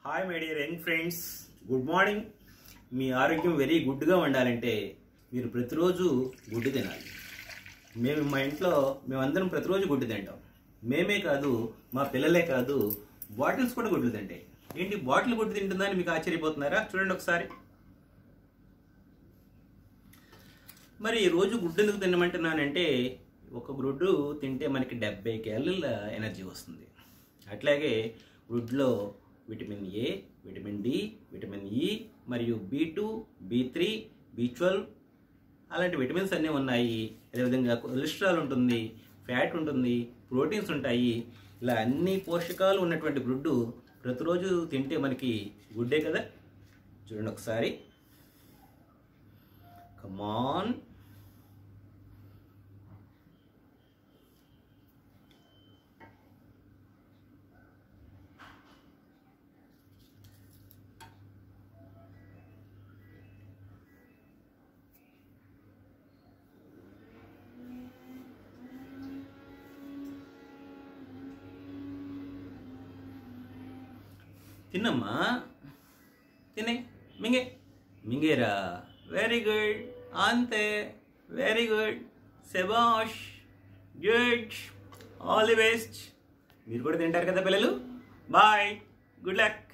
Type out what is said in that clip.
hi my dear young friends good morning మీ ఆరోగ్యం very గుడ్గా ఉండాలంటే మీరు ప్రతిరోజు గుడ్డు తినాలి మేము మా ఇంట్లో మేమందరం ప్రతిరోజు గుడ్డు తింటాం మేమే కాదు మా పిల్లలే కాదు బాటిల్స్ కూడా గుడ్లు తింటాయి ఏంటి బాటిల్ గుడ్డు తింటుందని మీకు ఆశ్చర్యపోతున్నారా చూడండి ఒకసారి మరి ఈ రోజు గుడ్డు ఎందుకు తినమంటున్నానంటే ఒక గుడ్డు తింటే మనకి డెబ్బై క్యాలరీల ఎనర్జీ వస్తుంది అట్లాగే గుడ్లో vitamin A vitamin D vitamin E మరియు B two B three B twelve అలాంటి విటమిన్స్ అన్నీ ఉన్నాయి అదేవిధంగా కొలెస్ట్రాల్ ఉంటుంది ఫ్యాట్ ఉంటుంది ప్రోటీన్స్ ఉంటాయి ఇలా అన్ని పోషకాలు ఉన్నటువంటి గుడ్డు ప్రతిరోజు తింటే మనకి గుడ్డే కదా చూడండి ఒకసారి కమాన్ తిన్నమ్మా తినే మింగే మింగేరా వెరీ గుడ్ అంతే వెరీ గుడ్ సెబాష్ గుడ్ ఆల్ ది బెస్ట్ మీరు కూడా తింటారు కదా పిల్లలు బాయ్ గుడ్ లక్